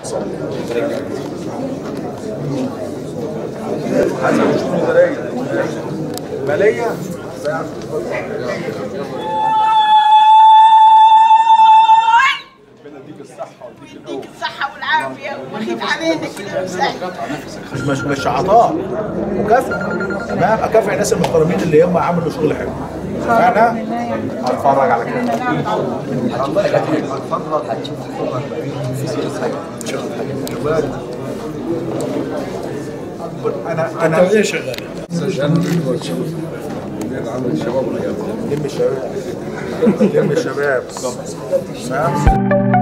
عايز اشوف مديريه ماليه ربنا يديك الصحه ويديك القوه يديك الصحة والعافية وخيف علينا كده وسهل مش مش مش عطاء مكافأة تمام اكافئ الناس المحترمين اللي هم عملوا شغل حلو فانا هتفرج على كده انا انا ايه شغال؟ عمل الشباب والرياضه لم الشباب لم الشباب تمام